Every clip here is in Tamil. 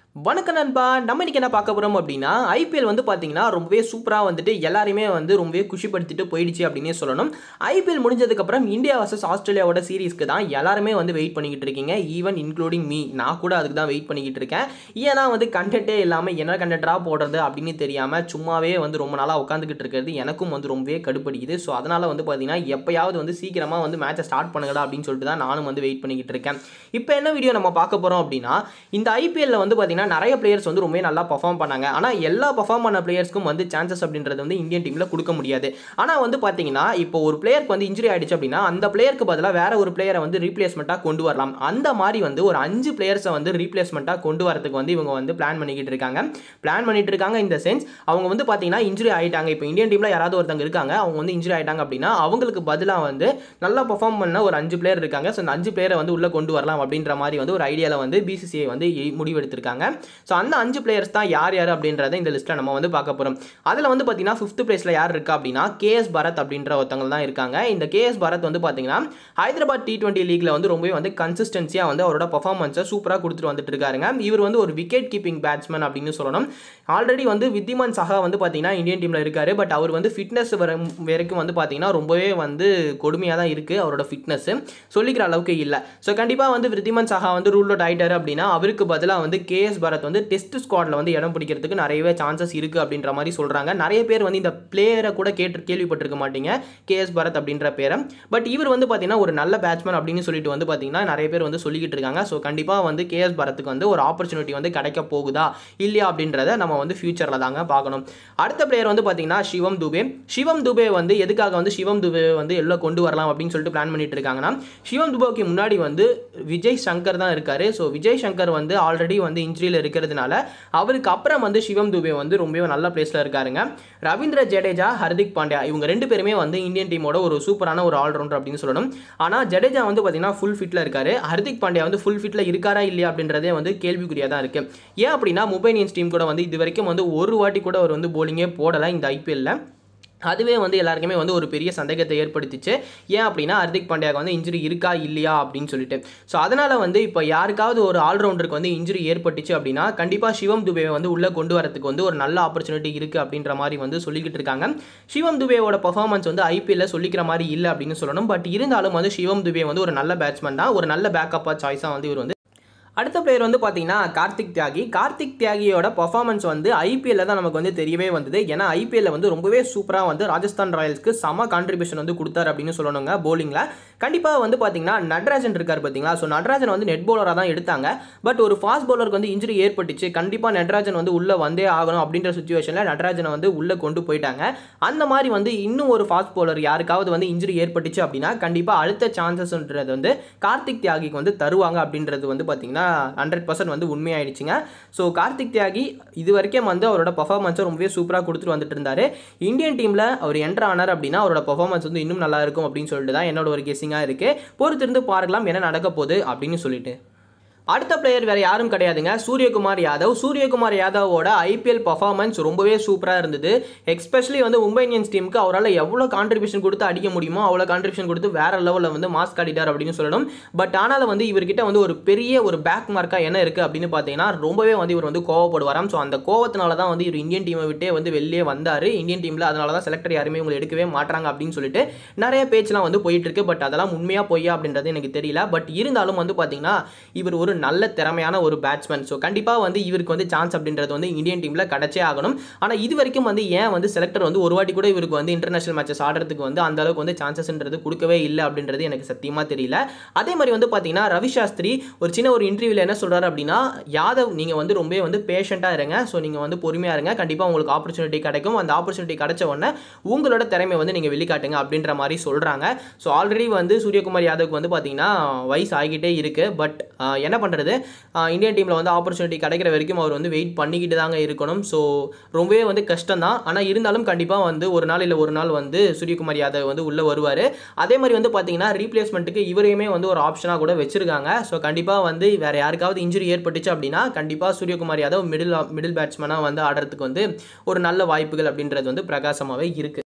வணக்கம் நண்பா நம்ம இன்னைக்கு என்ன பார்க்க போகிறோம் அப்படின்னா ஐபிஎல் வந்து பார்த்தீங்கன்னா ரொம்பவே சூப்பராக வந்துட்டு எல்லாரையுமே வந்து ரொம்பவே குஷிப்படுத்திட்டு போயிடுச்சு அப்படின்னே சொல்லணும் ஐபிஎல் முடிஞ்சதுக்கப்புறம் இந்தியா வர்சஸ் ஆஸ்திரேலியாவோட சீரிஸ்க்கு தான் எல்லாருமே வந்து வெயிட் பண்ணிக்கிட்டு இருக்கீங்க ஈவன் இன்க்ளூடிங் மீ நான் கூட அதுக்கு தான் வெயிட் பண்ணிக்கிட்டு இருக்கேன் ஏன்னா வந்து கண்டென்ட்டே இல்லாமல் என்ன கண்டென்ட்டாக போடுறது அப்படின்னு தெரியாமல் சும்மாவே வந்து ரொம்ப நாளாக உட்காந்துக்கிட்டு இருக்கிறது எனக்கும் வந்து ரொம்பவே கடுப்படிக்குது ஸோ அதனால் வந்து பார்த்தீங்கன்னா எப்பயாவது வந்து சீக்கிரமாக வந்து மேட்சை ஸ்டார்ட் பண்ணுங்கடா அப்படின்னு சொல்லிட்டு தான் நானும் வந்து வெயிட் பண்ணிக்கிட்டு இருக்கேன் இப்போ என்ன வீடியோ நம்ம பார்க்க போகிறோம் அப்படின்னா இந்த ஐபிஎல்ல வந்து பார்த்தீங்கன்னா நிறைய பிளேயர்ஸ் வந்து ரொம்ப நல்லா பர்ஃபார்ம் பண்ணாங்க ஆனால் எல்லா பர்ஃபார்ம் பண்ண பிளேயர்ஸ்க்கும் வந்து சான்சஸ் அப்படின்றது வந்து இந்தியன் டீமில் கொடுக்க முடியாது ஆனால் வந்து பார்த்தீங்கன்னா இப்போ ஒரு பிளேயருக்கு வந்து இன்ஜுரி ஆயிடுச்சு அப்படின்னா அந்த பிளேயருக்கு பதிலாக வேற ஒரு பிளேயரை வந்து ரீப்ளேஸ்மெண்ட்டாக கொண்டு வரலாம் அந்த மாதிரி வந்து ஒரு அஞ்சு பிளேயர்ஸை வந்து ரீப்ளேஸ்மெண்ட்டாக கொண்டு வரதுக்கு வந்து இவங்க வந்து பிளான் பண்ணிக்கிட்டு இருக்காங்க பிளான் பண்ணிட்டு இருக்காங்க இந்த சென்ஸ் அவங்க வந்து பார்த்தீங்கன்னா இன்ஜுரி ஆயிட்டாங்க இப்போ இந்தியன் டீமில் யாராவது ஒருத்தங்க இருக்காங்க அவங்க வந்து இன்ஜுரி ஆயிட்டாங்க அப்படின்னா அவங்களுக்கு பதிலாக வந்து நல்லா பர்ஃபார்ம் பண்ண ஒரு அஞ்சு பிளேயர் இருக்காங்க ஸோ அந்த அஞ்சு பிளேயரை வந்து உள்ளே கொண்டு வரலாம் அப்படின்ற மாதிரி வந்து ஒரு ஐடியாவில் வந்து பிசிசிஐ வந்து இ- முடிவெடுத்திருக்காங்க ஸோ அந்த அஞ்சு பிளேயர்ஸ் தான் யார் யார் அப்படின்றத இந்த லிஸ்ட்டில் நம்ம வந்து பார்க்க போகிறோம் அதில் வந்து பார்த்தீங்கன்னா ஃபிஃப்த் பிளேஸில் யார் இருக்கா அப்படின்னா கேஎஸ் பரத் அப்படின்ற ஒருத்தவங்க தான் இருக்காங்க இந்த கேஎஸ் பரத் வந்து பார்த்தீங்கன்னா ஹைதராபாத் டி டுவெண்ட்டி லீக்ல வந்து ரொம்பவே வந்து கன்சிஸ்டன்சியாக வந்து அவரோட பர்ஃபார்மன்ஸை சூப்பராக கொடுத்துட்டு வந்துட்டு இருக்காருங்க இவர் வந்து ஒரு விக்கெட் கீப்பிங் பேட்ஸ்மேன் அப்படின்னு சொல்லணும் ஆல்ரெடி வந்து வித்திமான் சஹா வந்து பார்த்தீங்கன்னா இந்தியன் டீமில் இருக்காரு பட் அவர் வந்து ஃபிட்னஸ் வர வரைக்கும் வந்து பார்த்தீங்கன்னா ரொம்பவே வந்து கொடுமையாக தான் இருக்குது அவரோட ஃபிட்னஸ் சொல்லிக்கிற அளவுக்கு இல்லை ஸோ கண்டிப்பாக வந்து விருத்திமன் சஹா வந்து ரூல் அவுட் ஆயிட்டாரு அப்படின்னா அவருக்கு பதிலாக வந்து கேஎஸ் பரத் வந்து டெஸ்ட் ஸ்குவாடில் வந்து இடம் பிடிக்கிறதுக்கு நிறையவே சான்சஸ் இருக்குது அப்படின்ற மாதிரி சொல்கிறாங்க நிறைய பேர் வந்து இந்த பிளேயரை கூட கேட்டு கேள்விப்பட்டிருக்க மாட்டீங்க கேஎஸ் பரத் அப்படின்ற பேரை பட் இவர் வந்து பார்த்தீங்கன்னா ஒரு நல்ல பேட்ஸ்மேன் அப்படின்னு சொல்லிட்டு வந்து பார்த்தீங்கன்னா நிறைய பேர் வந்து சொல்லிக்கிட்டு இருக்காங்க ஸோ கண்டிப்பாக வந்து கேஎஸ் பரத்துக்கு வந்து ஒரு ஆப்பர்ச்சுனிட்டி வந்து கிடைக்க போகுதா இல்லையா அப்படின்றத நம்ம வந்து ஃபியூச்சரில் தாங்க பார்க்கணும் அடுத்த பிளேயர் வந்து பார்த்தீங்கன்னா சிவம் துபே சிவம் துபே வந்து எதுக்காக வந்து சிவம் துபே வந்து எல்லாம் கொண்டு வரலாம் அப்படின்னு சொல்லிட்டு பிளான் பண்ணிட்டு இருக்காங்கன்னா சிவம் துபேக்கு முன்னாடி வந்து விஜய் சங்கர் தான் இருக்காரு ஸோ விஜய் சங்கர் வந்து ஆல்ரெடி வந்து இன்ஜுரியில் இருக்கிறதுனால அவருக்கு அப்புறம் வந்து சிவம் துபே வந்து ரொம்பவே நல்ல பிளேஸில் இருக்காருங்க ரவீந்திர ஜடேஜா ஹர்திக் பாண்டியா இவங்க ரெண்டு பேருமே வந்து இந்தியன் டீமோட ஒரு சூப்பரான ஒரு ஆல்ரவுண்டர் அப்படின்னு சொல்லணும் ஆனால் ஜடேஜா வந்து பார்த்தீங்கன்னா ஃபுல் ஃபிட்டில் இருக்காரு ஹர்திக் பாண்டியா வந்து ஃபுல் ஃபிட்டில் இருக்காரா இல்லையா அப்படின்றதே வந்து கேள்விக்குறியாக தான் இருக்குது ஏன் அப்படின்னா மும்பை இந்தியன்ஸ் டீம் கூட வந்து இது வரைக்கும் வந்து ஒரு வாட்டி கூட அவர் வந்து போலிங்கே போடலை இந்த ஐபிஎல்ல அதுவே வந்து எல்லாருக்குமே வந்து ஒரு பெரிய சந்தேகத்தை ஏற்படுத்திச்சு ஏன் அப்படின்னா ஹர்திக் பாண்டியாவுக்கு வந்து இன்ஜுரி இருக்கா இல்லையா அப்படின்னு சொல்லிட்டு ஸோ அதனால் வந்து இப்போ யாருக்காவது ஒரு ஆல்ரவுண்டருக்கு வந்து இன்ஜுரி ஏற்பட்டுச்சு அப்படின்னா கண்டிப்பாக சிவம் துபேவை வந்து உள்ளே கொண்டு வரதுக்கு வந்து ஒரு நல்ல ஆப்பர்ச்சுனிட்டி இருக்குது அப்படின்ற மாதிரி வந்து சொல்லிக்கிட்டு இருக்காங்க சிவம் துபேவோட பர்ஃபார்மன்ஸ் வந்து ஐபிஎல்ல சொல்லிக்கிற மாதிரி இல்லை அப்படின்னு சொல்லணும் பட் இருந்தாலும் வந்து சிவம் துபே வந்து ஒரு நல்ல பேட்ஸ்மேன் தான் ஒரு நல்ல பேக்கப்பாக சாய்ஸாக வந்து இவர் வந்து அடுத்த பிளேயர் வந்து பார்த்தீங்கன்னா கார்த்திக் தியாகி கார்த்திக் தியாகியோட பர்ஃபார்மன்ஸ் வந்து ஐபிஎல்ல தான் நமக்கு வந்து தெரியவே வந்தது ஏன்னா ஐபிஎல்ல வந்து ரொம்பவே சூப்பராக வந்து ராஜஸ்தான் ராயல்ஸ்க்கு செம கான்ட்ரிபியூஷன் வந்து கொடுத்தாரு அப்படின்னு சொல்லணுங்க போலிங்கில் கண்டிப்பாக வந்து பார்த்தீங்கன்னா நட்ராஜன் இருக்கார் பார்த்தீங்களா ஸோ நட்ராஜன் வந்து நெட் பவுலராக தான் எடுத்தாங்க பட் ஒரு ஃபாஸ்ட் பவுலருக்கு வந்து இன்ஜுரி ஏற்பட்டுச்சு கண்டிப்பாக நட்ராஜன் வந்து உள்ளே வந்தே ஆகணும் அப்படின்ற சுச்சுவேஷனில் நட்ராஜனை வந்து உள்ளே கொண்டு போயிட்டாங்க அந்த மாதிரி வந்து இன்னும் ஒரு ஃபாஸ்ட் பவுலர் யாருக்காவது வந்து இன்ஜுரி ஏற்பட்டுச்சு அப்படின்னா கண்டிப்பாக அடுத்த சான்சஸ்ன்றது வந்து கார்த்திக் தியாகிக்கு வந்து தருவாங்க அப்படின்றது வந்து பார்த்தீங்கன்னா ஹண்ட்ரட் பர்சன்ட் வந்து உண்மையாயிடுச்சுங்க ஸோ கார்த்திக் தியாகி இது வரைக்கும் வந்து அவரோட பர்ஃபார்மன்ஸை ரொம்பவே சூப்பராக கொடுத்துட்டு வந்துட்டு இருந்தாரு இந்தியன் டீமில் அவர் என்ட்ரு ஆனார் அப்படின்னா அவரோட பர்ஃபார்மன்ஸ் வந்து இன்னும் நல்லா இருக்கும் அப்படின்னு சொல்லிட்டு தான் என்னோட ஒரு கெஸ்ஸிங்காக இருக்குது பொறுத்திருந்து பார்க்கலாம் என்ன நடக்க போகுது அப்படின்னு சொல்லிட்டு அடுத்த பிளேயர் வேற யாரும் கிடையாதுங்க சூரியகுமார் யாதவ் சூரியகுமார் யாதவோட ஐபிஎல் பர்ஃபார்மன்ஸ் ரொம்பவே சூப்பராக இருந்தது எஸ்பெஷலி வந்து மும்பை இந்தியன்ஸ் டீமுக்கு அவரால் எவ்வளோ கான்ட்ரிபியூஷன் கொடுத்து அடிக்க முடியுமோ அவ்வளோ கான்ட்ரிபியூஷன் கொடுத்து வேற லெவலில் வந்து மாஸ்க் காட்டிட்டார் அப்படின்னு சொல்லணும் பட் ஆனாலும் வந்து இவர்கிட்ட வந்து ஒரு பெரிய ஒரு பேக் மார்க்காக என்ன இருக்குது அப்படின்னு பார்த்தீங்கன்னா ரொம்பவே வந்து இவர் வந்து கோவப்படுவாராம் ஸோ அந்த கோவத்தினால தான் வந்து இவர் இந்தியன் டீமை விட்டே வந்து வெளியே வந்தார் இந்தியன் டீமில் அதனால தான் செலக்டர் யாருமே உங்களை எடுக்கவே மாட்டாங்க அப்படின்னு சொல்லிட்டு நிறைய பேச்செலாம் வந்து போயிட்டு இருக்கு பட் அதெல்லாம் உண்மையாக பொய்யா அப்படின்றது எனக்கு தெரியல பட் இருந்தாலும் வந்து பார்த்தீங்கன்னா இவர் ஒரு நல்ல திறமையான ஒரு பேட்ஸ்மேன் ஸோ கண்டிப்பாக வந்து இவருக்கு வந்து சான்ஸ் அப்படின்றது வந்து இந்தியன் டீமில் கிடைச்சே ஆகணும் ஆனால் இது வரைக்கும் வந்து ஏன் வந்து செலக்டர் வந்து ஒரு வாட்டி கூட இவருக்கு வந்து இன்டர்நேஷனல் மேட்சஸ் ஆடுறதுக்கு வந்து அந்த அளவுக்கு வந்து சான்சஸ்ன்றது கொடுக்கவே இல்லை அப்படின்றது எனக்கு சத்தியமாக தெரியல அதே மாதிரி வந்து பார்த்தீங்கன்னா ரவி சாஸ்திரி ஒரு சின்ன ஒரு இன்டர்வியூவில் என்ன சொல்கிறாரு அப்படின்னா யாதவ் நீங்கள் வந்து ரொம்ப வந்து பேஷண்ட்டாக இருங்க ஸோ நீங்கள் வந்து பொறுமையாக இருங்க கண்டிப்பாக உங்களுக்கு ஆப்பர்ச்சுனிட்டி கிடைக்கும் அந்த ஆப்பர்ச்சுனிட்டி கிடைச்ச உடனே உங்களோட திறமை வந்து நீங்கள் வெளிக்காட்டுங்க அப்படின்ற மாதிரி சொல்கிறாங்க ஸோ ஆல்ரெடி வந்து சூரியகுமார் யாதவுக்கு வந்து பார்த்தீங்கன்னா வயசு ஆகிட்டே இருக்கு பட் என்ன பண்ணுறது இந்தியன் டீமில் வந்து ஆப்பர்ச்சுனிட்டி கிடைக்கிற வரைக்கும் அவர் வந்து வெயிட் பண்ணிக்கிட்டு தாங்க இருக்கணும் ஸோ ரொம்பவே வந்து கஷ்டம் தான் ஆனால் இருந்தாலும் கண்டிப்பாக வந்து ஒரு நாள் இல்லை ஒரு நாள் வந்து சூரியகுமார் யாதவ் வந்து உள்ளே வருவார் அதே மாதிரி வந்து பார்த்தீங்கன்னா ரீப்ளேஸ்மெண்ட்டுக்கு இவரையுமே வந்து ஒரு ஆப்ஷனாக கூட வச்சிருக்காங்க ஸோ கண்டிப்பாக வந்து வேறு யாருக்காவது இன்ஜுரி ஏற்பட்டுச்சு அப்படின்னா கண்டிப்பாக சூரியகுமார் யாதவ் மிடில் மிடில் பேட்ஸ்மேனாக வந்து ஆடுறதுக்கு வந்து ஒரு நல்ல வாய்ப்புகள் அப்படின்றது வந்து பிரகாசமாகவே இருக்குது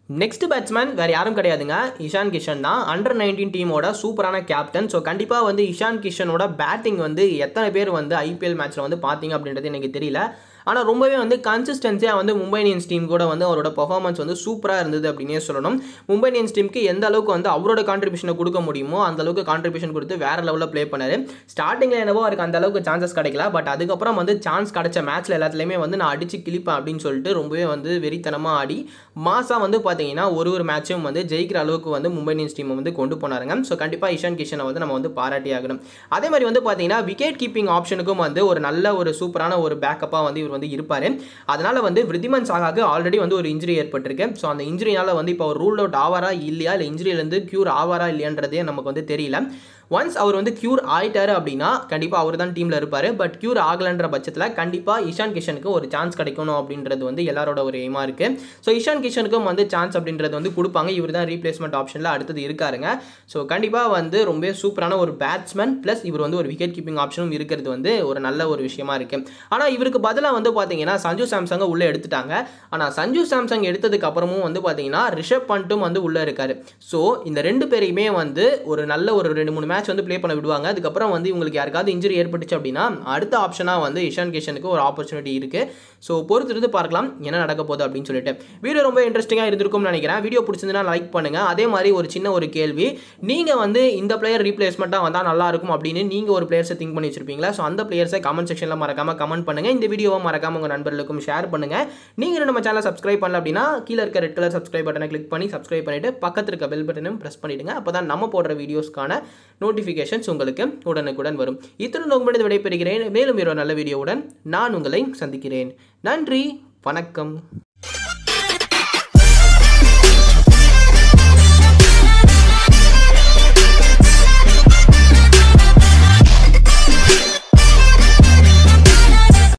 நெக்ஸ்ட் பேட்ஸ்மேன் வேறு யாரும் கிடையாதுங்க இஷான் கிஷன் தான் அண்டர் நைன்டீன் டீமோட சூப்பரான கேப்டன் ஸோ கண்டிப்பாக வந்து இஷான் கிஷனோட பேட்டிங் வந்து எத்தனை பேர் வந்து ஐபிஎல் மேட்ச்சில் வந்து பார்த்தீங்க அப்படின்றது எனக்கு தெரியல ஆனால் ரொம்பவே வந்து கன்சிஸ்டன்சியாக வந்து மும்பை இந்தியன்ஸ் டீம் கூட வந்து அவரோட பர்ஃபார்மன்ஸ் வந்து சூப்பராக இருந்தது அப்படின்னே சொல்லணும் மும்பை இந்தியன்ஸ் டீமுக்கு எந்த அளவுக்கு வந்து அவரோட கான்ட்ரிபியூஷனை கொடுக்க முடியுமோ அந்த அளவுக்கு கான்ட்ரிபியூஷன் கொடுத்து வேறு லெவலில் ப்ளே பண்ணாரு ஸ்டார்டிங்கில் என்னவோ அவருக்கு அந்த அளவுக்கு சான்சஸ் கிடைக்கல பட் அதுக்கப்புறம் வந்து சான்ஸ் கிடைச்ச மேட்ச்சில் எல்லாத்துலேயுமே வந்து நான் அடிச்சு கிழிப்பேன் அப்படின்னு சொல்லிட்டு ரொம்பவே வந்து வெறித்தனமாக ஆடி மாசாக வந்து பார்த்தீங்கன்னா ஒரு ஒரு மேட்சும் வந்து ஜெயிக்கிற அளவுக்கு வந்து மும்பை இந்தியன்ஸ் டீமை வந்து கொண்டு போனாருங்க ஸோ கண்டிப்பாக இஷான் கிஷனை வந்து நம்ம வந்து பாராட்டி ஆகணும் அதே மாதிரி வந்து பார்த்தீங்கன்னா விக்கெட் கீப்பிங் ஆப்ஷனுக்கும் வந்து ஒரு நல்ல ஒரு சூப்பரான ஒரு பேக்கப்பாக வந்து இவர் வந்து இருப்பார் அதனால் வந்து விருதிமன் சாகாக்கு ஆல்ரெடி வந்து ஒரு இன்ஜுரி ஏற்பட்டிருக்கு ஸோ அந்த இன்ஜுரினால வந்து இப்போ அவர் ரூல் அவுட் ஆவாரா இல்லையா இல்லை இன்ஜுரியிலேருந்து க்யூர் ஆவாரா இல்லையான்றதே நமக்கு வந்து தெரியல ஒன்ஸ் அவர் வந்து க்யூர் ஆயிட்டாரு அப்படின்னா கண்டிப்பாக அவர் தான் டீமில் இருப்பார் பட் க்யூர் ஆகலைன்ற பட்சத்தில் கண்டிப்பாக இஷான் கிஷனுக்கு ஒரு சான்ஸ் கிடைக்கணும் அப்படின்றது வந்து எல்லாரோட ஒரு எய்மாக இருக்குது ஸோ இஷான் கிஷனுக்கும் வந்து சான்ஸ் அப்படின்றது வந்து கொடுப்பாங்க இவர் தான் ரீப்ளேஸ்மெண்ட் ஆப்ஷனில் அடுத்தது இருக்காருங்க ஸோ கண்டிப்பாக வந்து ரொம்ப சூப்பரான ஒரு பேட்ஸ்மேன் ப்ளஸ் இவர் வந்து ஒரு விக்கெட் கீப்பிங் ஆப்ஷனும் இருக்கிறது வந்து ஒரு நல்ல ஒரு விஷயமா இருக்குது ஆனால் இவருக்கு பதிலாக வந்து பார்த்தீங்கன்னா சஞ்சு சாம்சங்கை உள்ளே எடுத்துட்டாங்க ஆனால் சஞ்சு சாம்சங் எடுத்ததுக்கு அப்புறமும் வந்து பார்த்தீங்கன்னா ரிஷப் பண்ட்டும் வந்து உள்ளே இருக்காரு ஸோ இந்த ரெண்டு பேரையுமே வந்து ஒரு நல்ல ஒரு ரெண்டு மூணு மேட்ச் வந்து ப்ளே பண்ண விடுவாங்க அதுக்கப்புறம் வந்து இவங்களுக்கு யாருக்காவது இன்ஜுரி ஏற்பட்டுச்சு அப்படின்னா அடுத்த ஆப்ஷனாக வந்து இஷான் கிஷனுக்கு ஒரு ஆப்பர்ச்சுனிட்டி இருக்குது ஸோ பொறுத்திருந்து பார்க்கலாம் என்ன நடக்க போகுது அப்படின்னு சொல்லிட்டு வீடியோ ரொம்ப இன்ட்ரெஸ்டிங்காக இருந்திருக்கும்னு நினைக்கிறேன் வீடியோ பிடிச்சிருந்தா லைக் பண்ணுங்கள் அதே மாதிரி ஒரு சின்ன ஒரு கேள்வி நீங்கள் வந்து இந்த பிளேயர் ரீப்ளேஸ்மெண்ட்டாக வந்தால் நல்லா இருக்கும் அப்படின்னு நீங்கள் ஒரு பிளேயர்ஸை திங்க் பண்ணி வச்சிருப்பீங்களா ஸோ அந்த பிளேயர்ஸை கமெண்ட் செக்ஷனில் மறக்காமல் கமெண்ட் பண்ணுங்கள் இந்த வீடியோவை மறக்காமல் உங்கள் நண்பர்களுக்கும் ஷேர் பண்ணுங்கள் நீங்கள் நம்ம சேனலை சப்ஸ்கிரைப் பண்ணல அப்படின்னா கீழே இருக்க ரெட் கலர் சப்ஸ்கிரைப் பட்டனை கிளிக் பண்ணி சப்ஸ்கிரைப் பண்ணிவிட்டு பக்கத்தில் இருக்க பெல் பட்டனும் ப்ரெஸ் பண்ணிவிடுங்க அப்போ தான் நம்ம போடுற வீடியோஸ்க்கான நோட்டிஃபிகேஷன்ஸ் உங்களுக்கு உடனுக்குடன் வரும் இத்தனை உங்களிடம் விடைபெறுகிறேன் மேலும் ஒரு நல்ல வீடியோவுடன் நான் உங்களை சந்திக்கிறேன் நன்றி வணக்கம்